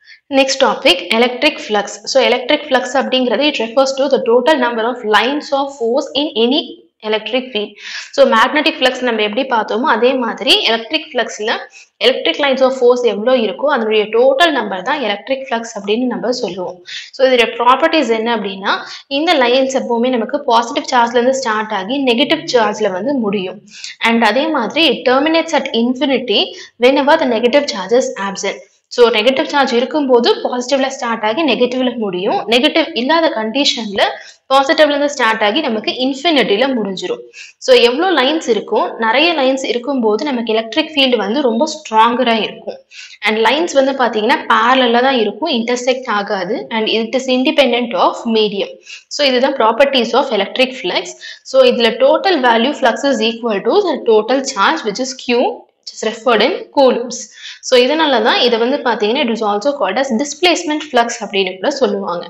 Next topic, electric flux. So, electric flux அப்படிங்கிறது it refers to the total number of lines of force in any electric field. So, magnetic flux நம்ம எப்படி பார்த்தோமோ அதே மாதிரி electric fluxல electric lines of force எவ்வளோ இருக்கோ அதனுடைய total number தான் electric flux அப்படின்னு நம்ம சொல்லுவோம். ஸோ இதோட ப்ராப்பர்ட்டிஸ் என்ன அப்படின்னா இந்த லைன்ஸ் எப்பவுமே நமக்கு பாசிட்டிவ் சார்ஜ்லேருந்து ஸ்டார்ட் ஆகி நெகட்டிவ் சார்ஜில் வந்து முடியும் அண்ட் அதே மாதிரி it terminates at infinity whenever the negative charge is absent. So negative charge இருக்கும்போது பாசிட்டிவ்ல ஸ்டார்ட் ஆகி நெகட்டிவ்ல முடியும் நெகட்டிவ் இல்லாத கண்டிஷன்ல பாசிட்டிவ்ல இருந்து ஸ்டார்ட் ஆகி நமக்கு இன்ஃபினிட்டில முடிஞ்சிரும் ஸோ எவ்வளோ லைன்ஸ் இருக்கும் நிறைய லைன்ஸ் இருக்கும்போது நமக்கு எலக்ட்ரிக் ஃபீல்டு வந்து ரொம்ப ஸ்ட்ராங்கரா இருக்கும் அண்ட் லைன்ஸ் வந்து பார்த்தீங்கன்னா பேரலில் தான் இருக்கும் இன்டர்செக்ட் ஆகாது and it is independent of medium so இதுதான் properties of electric flux so இதில் total value flux is equal to the total charge which is Q is referred in coulombs so இதனால தான் இதை வந்து பார்த்தீங்கன்னா it is also called as displacement flux அப்படின்னு கூட சொல்லுவாங்க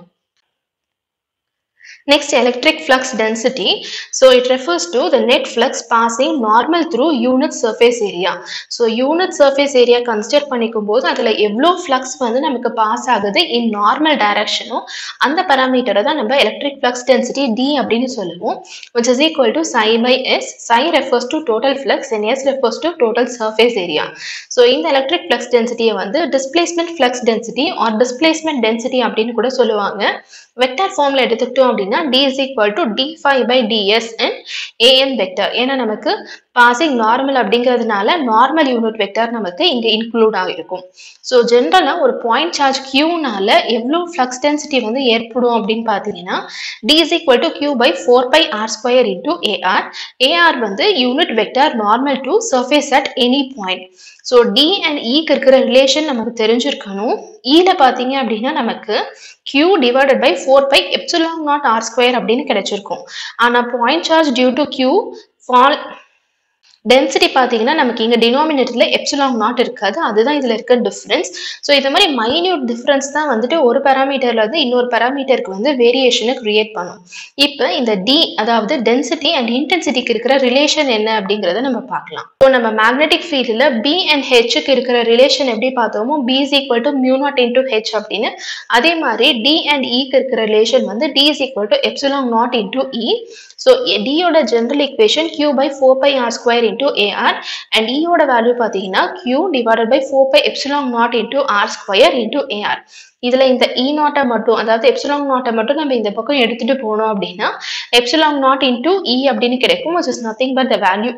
Next, electric flux density. So, it refers to the net flux passing normal through unit surface area. So, unit surface area consider பண்ணிக்கும் போது அதில் எவ்வளோ flux வந்து நமக்கு பாஸ் ஆகுது in normal direction அந்த பராமீட்டரை தான் நம்ம electric flux density D அப்படின்னு சொல்லுவோம் which is equal to psi by S. Psi refers to total flux and S refers to total surface area. So, இந்த electric flux density வந்து displacement flux density or displacement density அப்படின்னு கூட சொல்லுவாங்க vector ஃபார்ம்ல எடுத்துக்கிட்டோம் அப்படின்னா d is equal to d phi by ds and an vector ஏன்னா நமக்கு பாசிங் நார்மல் அப்படிங்கிறதுனால நார்மல் யூனிட் வெக்டார் நமக்கு இங்க இன்க்ளூட் ஆகிருக்கும் ஸோ ஜென்ரலாக ஒரு பாயிண்ட் சார்ஜ் கியூனால எவ்வளோ ஃப்ளக்ஸ் டென்சிட்டி வந்து ஏற்படும் அப்படின்னு பார்த்தீங்கன்னா D is equal to Q by four by R square into AR AR வந்து unit vector normal to surface at any point so D and ஈக்கு இருக்கிற ரிலேஷன் நமக்கு தெரிஞ்சிருக்கணும் ஈல பார்த்தீங்க அப்படின்னா நமக்கு Q divided by four by epsilon naught R square அப்படின்னு கிடைச்சிருக்கும் ஆனால் point charge due to Q fall density பார்த்தீங்கன்னா நமக்கு இங்கே டினாமினேட்டரில் எப்சிலாங் நாட் இருக்காது அதுதான் இதில் இருக்க டிஃப்ரென்ஸ் ஸோ இது மாதிரி மைன்யூட் டிஃப்ரென்ஸ் தான் வந்துட்டு ஒரு பேராமீட்டரில் இருந்து இன்னொரு பேராமீட்டருக்கு வந்து வேரியேஷனை கிரியேட் பண்ணும் இப்போ இந்த டி அதாவது டென்சிட்டி அண்ட் இன்டென்சிட்டிக்கு இருக்கிற ரிலேஷன் என்ன அப்படிங்கிறத நம்ம பார்க்கலாம் இப்போ நம்ம மேக்னெட்டிக் ஃபீல்டில் பி அண்ட் ஹெச்சுக்கு இருக்கிற ரிலேஷன் எப்படி பார்த்தோமோ B is equal to mu naught into H அப்படின்னு அதே மாதிரி டி அண்ட் இக்கு இருக்கிற ரிலேஷன் வந்து D is equal to epsilon naught into E so டியோட general equation Q by four by R square into AR and இயோட value பார்த்தீங்கன்னா Q divided by four by epsilon naught into R square into AR இதுல இந்த இ நாட்டை மட்டும் அதாவது epsilon நாட்டை மட்டும் நம்ம இந்த பக்கம் எடுத்துட்டு போனோம் அப்படின்னா எப்சிலாங் நாட் இன்டூ இ அப்படின்னு கிடைக்கும் which is nothing but the value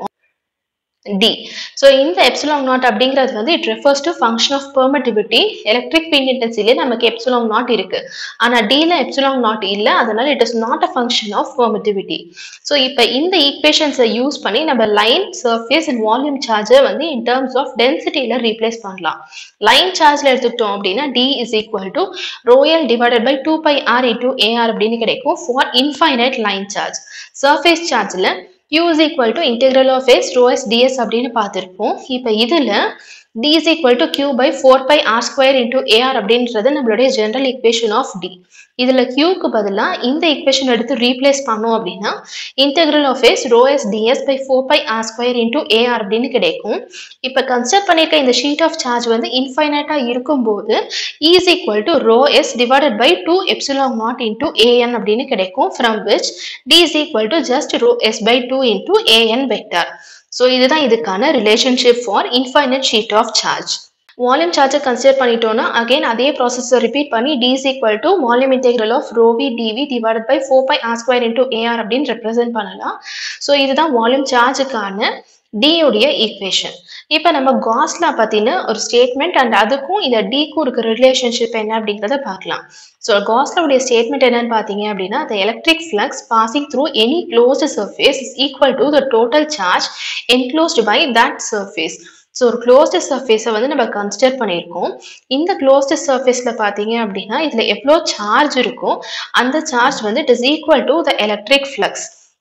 D so இந்த எப்சிலாங் நாட் அப்படிங்கிறது வந்து it refers to function of permittivity electric field இன்டென்சிலே நமக்கு எப்சிலாங் நாட் இருக்கு ஆனால் டியில் எப்சிலாங் நாட் இல்லை அதனால it is not a function of permittivity so இப்போ இந்த ஈக்குவேஷன்ஸை யூஸ் பண்ணி நம்ம லைன் சர்ஃபேஸ் அண்ட் வால்யூம் சார்ஜை வந்து இன் டேர்ம்ஸ் ஆஃப் டென்சிட்டியில் ரீப்ளேஸ் பண்ணலாம் லைன் சார்ஜில் எடுத்துக்கிட்டோம் அப்படின்னா D is equal to rho L divided by two by R into AR அப்படின்னு கிடைக்கும் for infinite line charge surface சார்ஜில் q is equal to integral of s rho s ds அப்படின்னு பார்த்திருப்போம் இப்போ இதுல d is equal to q by 4 pi r square into ar அப்படின்றது நம்மளுடைய general equation of d இதுல qக்கு பதிலா இந்த ஈக்குவேஷன் எடுத்து ரீப்ளேஸ் பண்ணோம் அப்படின்னா integral of s rho s ds by 4 pi r square into ar அப்படின்னு கிடைக்கும் இப்போ கன்சிடர் பண்ணிருக்க இந்த ஷீட் ஆஃப் சார்ஜ் வந்து இன்ஃபைனைட்டா இருக்கும்போது e is equal to rho s divided by 2 epsilon naught into an அப்படின்னு கிடைக்கும் from which d is equal to just rho s by 2 into an vector so இதுதான் இதுக்கான relationship for infinite sheet of charge volume சார்ஜை consider பண்ணிட்டோம்னா again அதே ப்ராசஸை repeat பண்ணி D is equal to volume integral of rho v dv divide by four by R square into AR அப்படின்னு represent பண்ணலாம் so இதுதான் வால்யூம் சார்ஜுக்கான டியோடைய ஈக்குவேஷன் இப்போ நம்ம காஸ்லா பற்றின ஒரு ஸ்டேட்மெண்ட் அண்ட் அதுக்கும் இந்த டிக்கும் இருக்கிற ரிலேஷன்ஷிப் என்ன அப்படிங்கிறத பார்க்கலாம் ஸோ காஸ்லாவுடைய ஸ்டேட்மெண்ட் என்னன்னு பார்த்தீங்க அப்படின்னா the electric flux passing through any closed surface is equal to the total charge enclosed by that surface so ஒரு க்ளோஸ்டு சர்ஃபேஸை வந்து நம்ம கன்சிடர் பண்ணியிருக்கோம் இந்த க்ளோஸ்டு சர்ஃபேஸில் பார்த்தீங்க அப்படின்னா இதில் எவ்வளோ சார்ஜ் இருக்கோ அந்த சார்ஜ் வந்து it is equal to the electric flux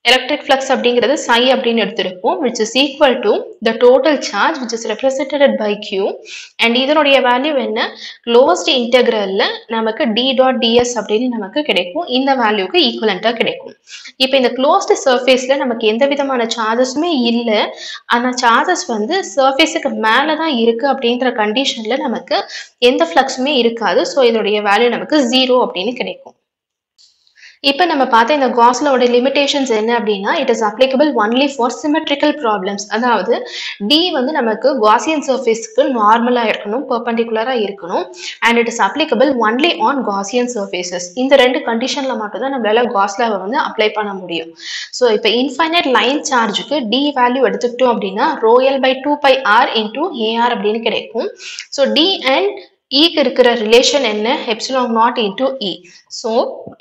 electric flux அப்படிங்கிறது psi அப்படின்னு எடுத்திருப்போம் which is equal to the total charge which is represented by q and இதனுடைய வேல்யூ என்ன closed integralல நமக்கு d dot ds அப்படின்னு நமக்கு கிடைக்கும் இந்த வேல்யூக்கு ஈக்குவலண்டா கிடைக்கும் இப்போ இந்த closed surfaceல நமக்கு எந்த விதமான சார்ஜஸுமே இல்லை ஆனா சார்ஜஸ் வந்து சர்ஃபேஸுக்கு மேலே தான் இருக்கு அப்படின்ற கண்டிஷன்ல நமக்கு எந்த ஃப்ளக்ஸுமே இருக்காது ஸோ இதனுடைய வேல்யூ நமக்கு ஜீரோ அப்படின்னு கிடைக்கும் இப்போ நம்ம பார்த்த இந்த காஸ்லோட லிமிடேஷன்ஸ் என்ன அப்படின்னா it is applicable only for symmetrical problems அதாவது டி வந்து நமக்கு காசியன் சர்ஃபேஸ்க்கு நார்மலாக இருக்கணும் பெர்பெண்டிகுலராக இருக்கணும் and it is applicable only on Gaussian surfaces இந்த ரெண்டு கண்டிஷனில் மட்டும்தான் நம்மளால காஸ்லாவை வந்து அப்ளை பண்ண முடியும் ஸோ இப்போ இன்ஃபைனைட் லைன் சார்ஜுக்கு டி வேல்யூ எடுத்துக்கிட்டோம் அப்படின்னா rho L by two by R into AR அப்படின்னு கிடைக்கும் ஸோ டி அண்ட் ஈக்கு இருக்கிற ரிலேஷன் என்ன epsilon naught into E so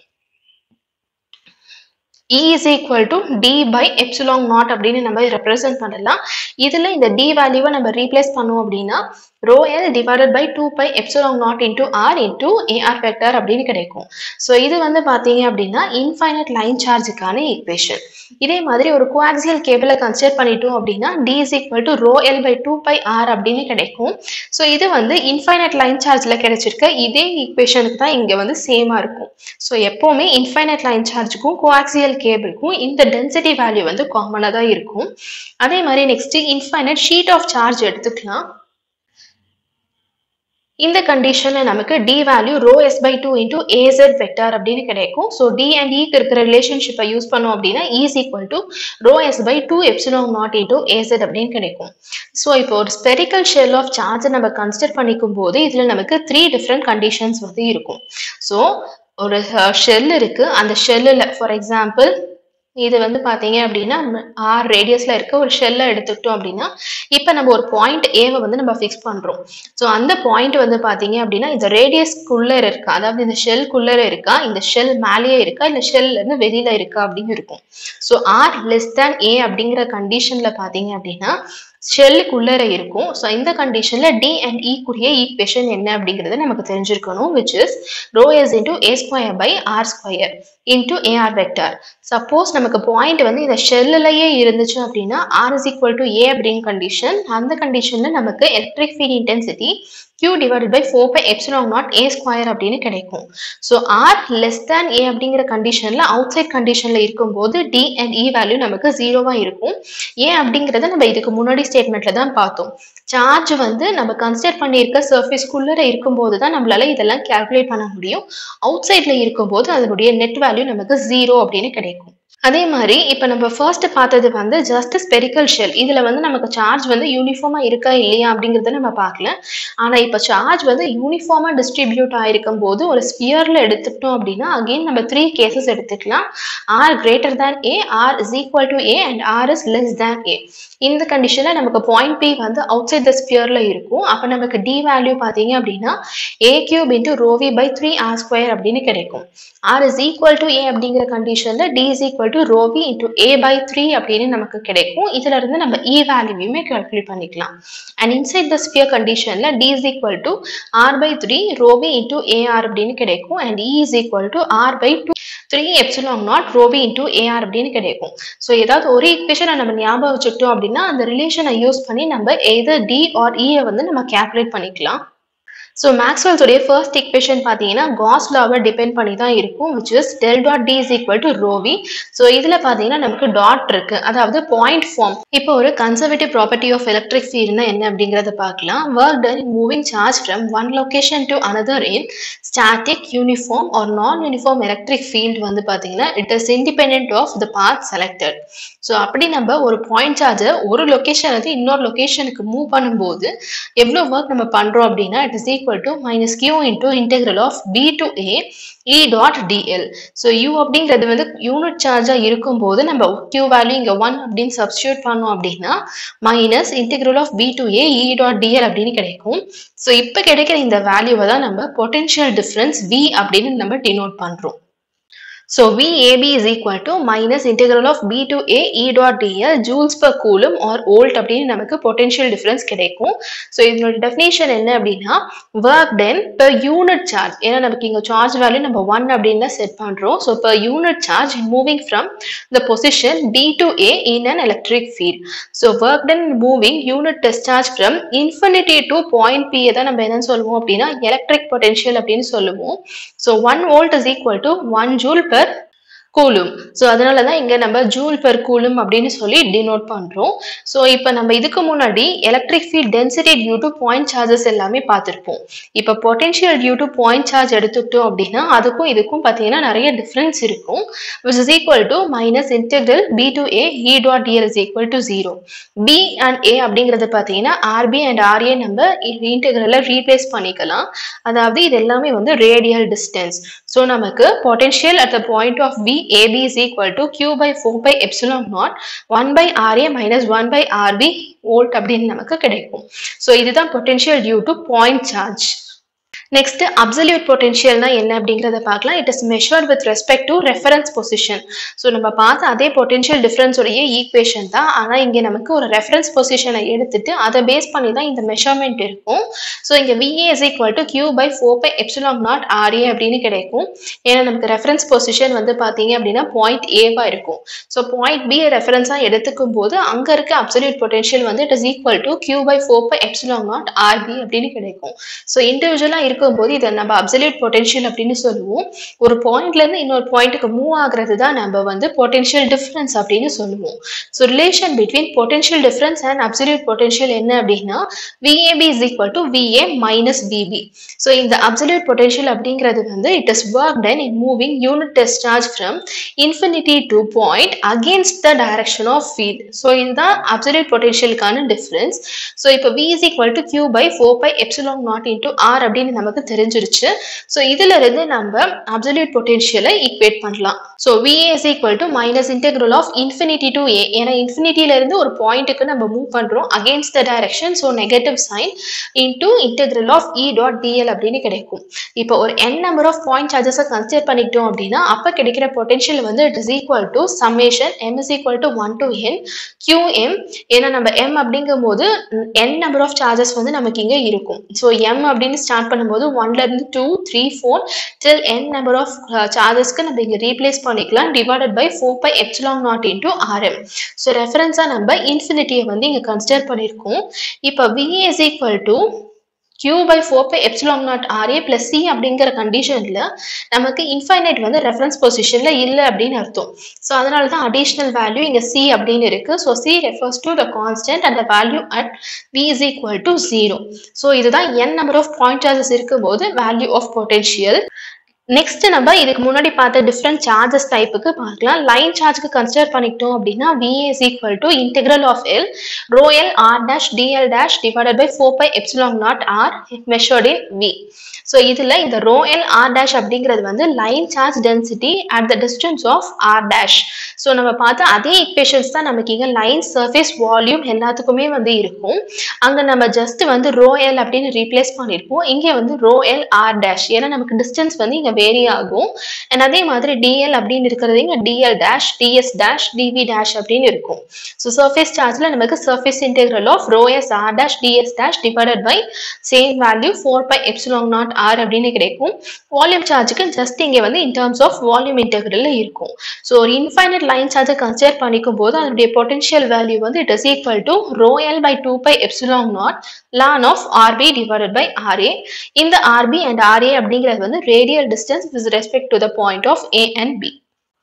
E is equal to D by epsilon naught அப்படின்னு நம்ம ரெப்ரசென்ட் பண்ணலாம் இதுல இந்த D வேல்யூவை நம்ம ரீப்ளேஸ் பண்ணோம் அப்படின்னா rho L divided by two by epsilon naught into R into AR vector அப்படின்னு கிடைக்கும் ஸோ இது வந்து பார்த்தீங்க அப்படின்னா இன்ஃபைனட் லைன் சார்ஜுக்கான ஈக்குவேஷன் இதே மாதிரி ஒரு கோஆக்சியல் கேபிளை கன்சிடர் பண்ணிட்டோம் அப்படின்னா D is equal to rho L by two by R அப்படின்னு கிடைக்கும் ஸோ இது வந்து இன்ஃபைனட் லைன் சார்ஜில் கிடைச்சிருக்க இதே ஈக்குவேஷனுக்கு தான் இங்கே வந்து சேமாக இருக்கும் ஸோ எப்போவுமே இன்ஃபைனட் லைன் சார்ஜுக்கும் கோஆக்சியல் கேபிளுக்கும் இந்த டென்சிட்டி வேல்யூ வந்து காமனாக தான் இருக்கும் அதே மாதிரி next infinite sheet of charge எடுத்துக்கலாம் இந்த கண்டிஷனில் நமக்கு D value rho S by two into AZ vector அப்படின்னு கிடைக்கும் ஸோ டி அண்ட் ஈக்கு இருக்கிற ரிலேஷன்ஷிப்பை யூஸ் பண்ணோம் அப்படின்னா E is equal to rho S by two epsilon naught into AZ அப்படின்னு கிடைக்கும் ஸோ இப்போ ஒரு ஸ்பெரிக்கல் ஷெல் ஆஃப் சார்ஜை நம்ம கன்சிடர் பண்ணிக்கும் போது இதில் நமக்கு த்ரீ டிஃப்ரெண்ட் கண்டிஷன்ஸ் வந்து இருக்கும் ஸோ ஒரு ஷெல் இருக்கு அந்த ஷெல்லில் ஃபார் எக்ஸாம்பிள் இது வந்து பார்த்தீங்க அப்படின்னா ஆர் ரேடியஸில் இருக்க ஒரு ஷெல்லை எடுத்துக்கிட்டோம் அப்படின்னா இப்போ நம்ம ஒரு பாயிண்ட் ஏவை வந்து நம்ம ஃபிக்ஸ் பண்ணுறோம் ஸோ அந்த பாயிண்ட் வந்து பார்த்தீங்க அப்படின்னா இந்த ரேடியஸ்க்குள்ளே இருக்கா அதாவது இந்த ஷெல்குள்ளே இருக்கா இந்த ஷெல் மேலேயே இருக்கா இல்லை ஷெல்லேருந்து வெளியில் இருக்கா அப்படின்னு இருக்கும் so R less than A அப்படிங்கிற கண்டிஷனில் பார்த்தீங்க அப்படின்னா ஷெல்லுக்குள்ளே இருக்கும் ஸோ இந்த கண்டிஷனில் டி அண்ட் இ குரிய ஈக்குவேஷன் என்ன அப்படிங்கிறத நமக்கு தெரிஞ்சிருக்கணும் which is rho S into A square by R square into AR vector suppose நமக்கு பாயிண்ட் வந்து இந்த ஷெல்லையே இருந்துச்சு அப்படின்னா R is equal to A அப்படின்னு கண்டிஷன் அந்த கண்டிஷனில் நமக்கு electric field intensity q divided by four by epsilon naught A square அப்படின்னு கிடைக்கும் so R less than A அப்படிங்கிற கண்டிஷனில் அவுட் சைட் கண்டிஷனில் இருக்கும்போது டி அண்ட் இ வேல்யூ நமக்கு ஜீரோவாக இருக்கும் ஏன் அப்படிங்கிறத நம்ம இதுக்கு முன்னாடி ஸ்டேட்மெண்ட்டில் தான் பார்த்தோம் சார்ஜ் வந்து நம்ம கன்சிடர் பண்ணியிருக்க சர்ஃபேஸ்க்குள்ளே இருக்கும்போது தான் நம்மளால இதெல்லாம் கேல்குலேட் பண்ண முடியும் அவுட் சைடில் இருக்கும்போது அதனுடைய நெட் வேல்யூ நமக்கு ஜீரோ அப்படின்னு கிடைக்கும் அதே மாதிரி இப்போ நம்ம ஃபர்ஸ்ட் பார்த்தது வந்து ஜஸ்ட் ஸ்பெரிக்கல் ஷெல் இதில் வந்து நமக்கு சார்ஜ் வந்து யூனிஃபார்மாக இருக்கா இல்லையா அப்படிங்கிறத நம்ம பார்க்கல ஆனால் இப்போ சார்ஜ் வந்து யூனிஃபார்மாக டிஸ்ட்ரிபியூட் ஆகிருக்கும் போது ஒரு ஸ்பியரில் எடுத்துக்கிட்டோம் அப்படின்னா அகெயின் நம்ம த்ரீ கேசஸ் எடுத்துக்கலாம் R greater than A R is equal to A and R is less than A இந்த கண்டிஷனில் நமக்கு பாயிண்ட் பி வந்து அவுட் சைட் த ஸ்பியரில் இருக்கும் அப்போ நமக்கு டி வேல்யூ பார்த்தீங்க அப்படின்னா A cube into rho v by three R square அப்படின்னு கிடைக்கும் R is equal to A அப்படிங்கிற கண்டிஷனில் D is equal to rho v into A by three அப்படின்னு நமக்கு கிடைக்கும் இதுல இருந்து நம்ம இ வேல்யூவையுமே கால்குலேட் பண்ணிக்கலாம் அண்ட் இன்சைட் த ஸ்பியர் கண்டிஷனில் D is equal to R by three rho v into AR அப்படின்னு கிடைக்கும் and E is equal to R by two three epsilon naught rho v into AR அப்படின்னு கிடைக்கும் ஸோ ஏதாவது ஒரு ஈக்குவேஷனை நம்ம ஞாபகம் வச்சுக்கிட்டோம் அப்படின்னா அந்த ரிலேஷனை யூஸ் பண்ணி நம்ம எதர் டி ஆர் இயை வந்து நம்ம கேல்குலேட் பண்ணிக்கலாம் ஸோ மேக்ஸ்வெல்ஸோடைய ஃபர்ஸ்ட் இக்குவேஷன் பார்த்தீங்கன்னா காஸ் லாவை டிபெண்ட் பண்ணி தான் இருக்கும் which is del dot D is equal to rho v so இதில் பார்த்தீங்கன்னா நமக்கு டாட் இருக்கு அதாவது பாயிண்ட் ஃபார்ம் இப்போ ஒரு கன்சர்வேட்டிவ் ப்ராப்பர்ட்டி ஆஃப் எலக்ட்ரிக் ஃபீல்ட்னா என்ன அப்படிங்கிறத பார்க்கலாம் work done in moving charge from one location to another in static uniform or non uniform electric field வந்து பார்த்தீங்கன்னா it is independent of the path selected so அப்படி நம்ம ஒரு பாயிண்ட் சார்ஜை ஒரு லொக்கேஷன் வந்து இன்னொரு லொக்கேஷனுக்கு மூவ் பண்ணும்போது எவ்வளோ ஒர்க் நம்ம பண்ணுறோம் அப்படின்னா it is equal to minus Q into integral of B to A E dot dl so U அப்படிங்கிறது வந்து யூனிட் சார்ஜாக இருக்கும்போது நம்ம கியூ வேல்யூ இங்கே ஒன் அப்படின்னு சப்ஸ்டியூட் பண்ணோம் அப்படின்னா minus integral of B to A E dot dl அப்படின்னு கிடைக்கும் ஸோ இப்போ கிடைக்கிற இந்த வேல்யூவை தான் நம்ம பொட்டென்ஷியல் டிஃப்ரென்ஸ் வி அப்படின்னு நம்ம டினோட் பண்ணுறோம் So VAB is equal to minus integral of B to A E dot dl joules per coulomb or volt அப்படின்னு நமக்கு potential difference கிடைக்கும் ஸோ இதனோட டெஃபினேஷன் என்ன அப்படின்னா work done per unit charge ஏன்னா நமக்கு இங்கே சார்ஜ் வேல்யூ நம்ம ஒன் அப்படின்னு தான் செட் பண்ணுறோம் so per unit charge moving from the position B to A in an electric field. So work done moving unit discharge from infinity to point P தான் நம்ம என்ன சொல்லுவோம் அப்படின்னா எலக்ட்ரிக் பொட்டென்ஷியல் அப்படின்னு சொல்லுவோம் so one volt is equal to one joule per coulomb so அதனால தான் இங்கே நம்ம ஜூல் பெர் கூலும் அப்படின்னு சொல்லி டினோட் பண்ணுறோம் ஸோ இப்போ நம்ம இதுக்கு முன்னாடி electric field density due to point charges எல்லாமே பார்த்துருப்போம் இப்போ potential due to point charge எடுத்துக்கிட்டோம் அப்படின்னா அதுக்கும் இதுக்கும் பார்த்தீங்கன்னா நிறைய டிஃப்ரென்ஸ் இருக்கும் which is equal to minus integral B to A E dot dl is equal to zero B and A அப்படிங்கிறது பார்த்தீங்கன்னா ஆர்பி அண்ட் ஆர்ஏ நம்ம இன்டெக்ரலில் ரீப்ளேஸ் பண்ணிக்கலாம் அதாவது இது எல்லாமே வந்து ரேடியல் டிஸ்டன்ஸ் ஸோ நமக்கு potential at the point of B AB is equal to Q by 4 pi epsilon naught 1 by RA minus 1 by RB volt அப்படின்னு நமக்கு கிடைக்கும் ஸோ இதுதான் potential due to point charge next absolute பொட்டென்ஷியல்னா என்ன அப்படிங்கிறத பார்க்கலாம் it is measured with respect to reference position so நம்ம பார்த்த அதே பொட்டென்ஷியல் டிஃபரன்ஸோடைய ஈக்குவேஷன் தான் ஆனால் இங்கே நமக்கு ஒரு ரெஃபரன்ஸ் பொசிஷனை எடுத்துட்டு அதை பேஸ் பண்ணி தான் இந்த மெஷர்மெண்ட் இருக்கும் ஸோ இங்கே VA is equal to Q by four by epsilon naught RA அப்படின்னு கிடைக்கும் ஏன்னா நமக்கு ரெஃபரன்ஸ் பொசிஷன் வந்து பார்த்தீங்க அப்படின்னா பாயிண்ட் ஏவா இருக்கும் ஸோ பாயிண்ட் பி ரெஃபரன்ஸாக எடுத்துக்கும் போது அங்கே இருக்க அப்சல்யூட் பொட்டென்ஷியல் வந்து it is equal to Q by four by epsilon naught RB அப்படின்னு கிடைக்கும் ஸோ இண்டிவிஜுவலாக இருக்கும்போது இதை நம்ம அப்சல்யூட் பொட்டென்ஷியல் அப்படின்னு சொல்லுவோம் ஒரு பாயிண்ட்லேருந்து இன்னொரு பாயிண்ட்டுக்கு மூவ் ஆகுறது தான் நம்ம வந்து பொட்டென்ஷியல் டிஃப்ரென்ஸ் அப்படின்னு சொல்லுவோம் so relation between potential difference and absolute potential என்ன அப்படின்னா VAB is equal to VA minus BB so இந்த அப்சல்யூட் பொட்டென்ஷியல் அப்படிங்கிறது வந்து it is work done in moving unit discharge from infinity to point against the direction of field so இதுதான் absolute பொட்டென்ஷியலுக்கான difference so இப்போ V is equal to Q by four by epsilon naught into R அப்படின்னு நமக்கு தெரிஞ்சிருச்சு so இதுல இருந்து நம்ம absolute பொட்டென்ஷியலை ஈக்குவேட் பண்ணலாம் so VA is equal to minus integral of infinity to A ஏன்னா இன்ஃபினிட்டில இருந்து ஒரு பாயிண்ட்டுக்கு நம்ம மூவ் பண்றோம் against the direction so negative sign into integral of E dot dl அப்படின்னு கிடைக்கும் இப்போ ஒரு என் நம்பர் ஆஃப் பாயிண்ட் சார்ஜஸை கன்சிடர் பண்ணிக்கிட்டோம் அப்படின்னா அப்போ கிடைக்கிற பொட்டென்ஷியல் வந்து it is equal to summation M is equal to one to N QM ஏன்னா நம்ம எம் அப்படிங்கும் போது என் நம்பர் ஆஃப் சார்ஜஸ் வந்து நமக்கு இங்கே இருக்கும் ஸோ எம் அப்படின்னு ஸ்டார்ட் பண்ணும்போது ஒன்ல இருந்து two three four till N number of சார்ஜஸ்க்கு நம்ம இங்கே ரீப்ளேஸ் பண்ணிக்கலாம் divided by four by epsilon naught into RM so ரெஃபரன்ஸாக நம்ம இன்ஃபினிட்டியை வந்து இங்கே கன்சிடர் பண்ணியிருக்கோம் இப்போ VA is equal to q by four by epsilon naught RA plus C அப்படிங்கிற கண்டிஷனில் நமக்கு இன்ஃபைனைட் வந்து ரெஃபரன்ஸ் பொசிஷனில் இல்லை அப்படின்னு அர்த்தம் ஸோ அதனால தான் அடிஷ்னல் வேல்யூ இங்கே சி அப்படின்னு இருக்கு so C refers to the constant and the value at V is equal to zero so இதுதான் N number of point charges இருக்கும்போது வேல்யூ ஆஃப் பொட்டென்ஷியல் நெக்ஸ்ட் நம்ம இதுக்கு முன்னாடி பார்த்த டிஃப்ரெண்ட் சார்ஜஸ் டைப்புக்கு பார்க்கலாம் லைன் சார்ஜ்க்கு கன்சிடர் பண்ணிக்கிட்டோம் அப்படின்னா VA is equal to integral of L rho L R dash DL dash divided by four by epsilon naught R measured in V so இதில் இந்த rho L R dash அப்படிங்கிறது வந்து line charge density at the distance of R dash so நம்ம பார்த்த அதே இக்வேஷன்ஸ் தான் நமக்கு இங்கே லைன் சர்ஃபேஸ் வால்யூம் எல்லாத்துக்குமே வந்து இருக்கும் அங்கே நம்ம ஜஸ்ட் வந்து ரோ எல் அப்படின்னு ரீப்ளேஸ் பண்ணியிருப்போம் இங்கே வந்து ரோ எல் ஆர் டேஷ் ஏன்னா நமக்கு டிஸ்டன்ஸ் வந்து இங்கே வேரி ஆகும் அண்ட் அதே மாதிரி டிஎல் அப்படின்னு இருக்கிறது இங்கே DL dash DS dash DV dash அப்படின்னு இருக்கும் ஸோ சர்ஃபேஸ் சார்ஜில் நமக்கு surface integral of rho S R dash DS dash divided by same value four by epsilon naught R அப்படின்னு கிடைக்கும் வால்யூம் சார்ஜுக்கு ஜஸ்ட் இங்கே வந்து in terms of volume integral இருக்கும் ஸோ ஒரு இன்ஃபைனட் லைன் சார்ஜை கன்சிடர் பண்ணிக்கும் போது அதனுடைய பொட்டன்ஷியல் வேல்யூ வந்து it is equal to rho L by two by epsilon not lawn of RB divided by RA இந்த ஆர்பி அண்ட் ஆர்ஏ அப்படிங்கிறது வந்து radial distance with respect to the point of A and B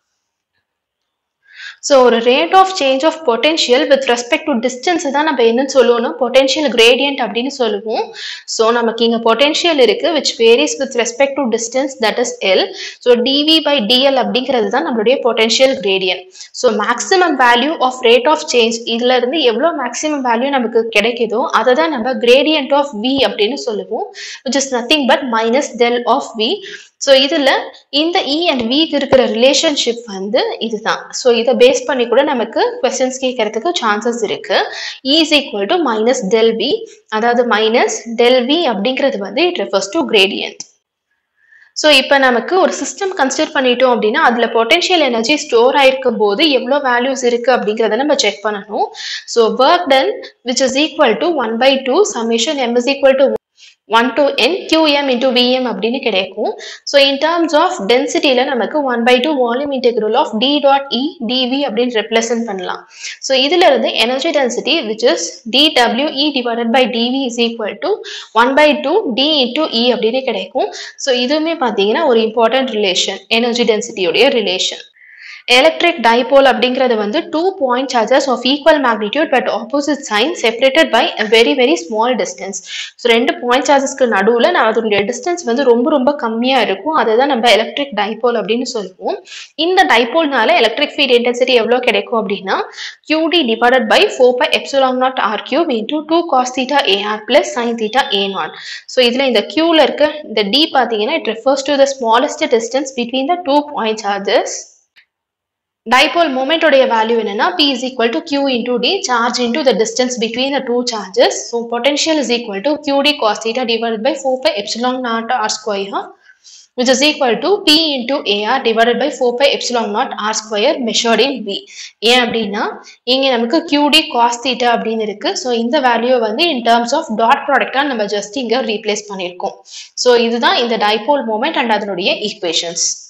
so ஒரு rate of change of potential with respect to distance தான் நம்ம என்னன்னு சொல்லுவோம்னா potential gradient அப்படின்னு சொல்லுவோம் ஸோ நமக்கு இங்கே பொட்டென்ஷியல் இருக்கு which varies with respect to distance that is L so DV by DL அப்படிங்கிறது தான் நம்மளுடைய potential gradient so maximum value of rate of change இதுல இருந்து எவ்வளோ மேக்ஸிமம் வேல்யூ நமக்கு கிடைக்குதோ அதை தான் நம்ம கிரேடியன்ட் ஆஃப் வி அப்படின்னு சொல்லுவோம் which is nothing but minus del of V so இதில் இந்த இ அண்ட் விக்கு இருக்கிற ரிலேஷன்ஷிப் வந்து இதுதான் ஸோ இதை பேஸ் பண்ணி கூட நமக்கு கொஸ்டின்ஸ் கேட்கறதுக்கு சான்சஸ் இருக்கு E is equal to minus del V அதாவது மைனஸ் டெல் வி அப்படிங்கிறது வந்து it refers to gradient so இப்போ நமக்கு ஒரு சிஸ்டம் கன்சிடர் பண்ணிட்டோம் அப்படின்னா அதில் பொட்டென்ஷியல் எனர்ஜி ஸ்டோர் ஆயிருக்கும் போது எவ்வளோ வேல்யூஸ் இருக்கு அப்படிங்கிறத நம்ம செக் பண்ணணும் so work done which is equal to one by two summation M is equal to one to N QM into VM அப்படின்னு கிடைக்கும் ஸோ இன் டர்ம்ஸ் ஆஃப் டென்சிட்டியில் நமக்கு one by two volume integral of D dot E DV அப்படின்னு represent பண்ணலாம் so இதுல இருந்து energy density which is DWE divided by DV is equal to one by two D into E அப்படின்னு கிடைக்கும் so இதுவுமே பார்த்தீங்கன்னா ஒரு இம்பார்ட்டன்ட் ரிலேஷன் எனர்ஜி டென்சிட்டியோடைய ரிலேஷன் எலக்ட்ரிக் டைபோல் அப்படிங்கிறது வந்து two point charges of equal magnitude but opposite sign separated by very very small distance so ரெண்டு point சார்ஜஸ்க்கு நடுவில் நான் அதனுடைய டிஸ்டன்ஸ் வந்து ரொம்ப ரொம்ப கம்மியாக இருக்கும் அதை தான் நம்ம எலக்ட்ரிக் டைபோல் அப்படின்னு சொல்லுவோம் இந்த டைபோல்னால எலக்ட்ரிக் ஃபீல்ட் இன்டென்சிட்டி எவ்வளோ கிடைக்கும் அப்படின்னா QD divided by four by epsilon naught R cube into two cos theta AR plus sine theta A naught so இதில் இந்த கியூவில் இருக்க இந்த டி பார்த்தீங்கன்னா it refers to the smallest distance between the two point charges dipole moment உடைய value என்னன்னா p is equal to q into d charge into the distance between the two charges so potential is equal to qd cos theta divided by 4 pi epsilon naught r square which is equal to p into ar divided by 4 pi epsilon naught r square measured in v ஏன் அப்படின்னா இங்க நமக்கு qd cos theta அப்படின்னு இருக்கு so இந்த value வந்து in terms of dot product நம்ம just இங்க ரீப்ளேஸ் பண்ணியிருக்கோம் ஸோ இதுதான் இந்த dipole moment அண்ட் அதனுடைய equations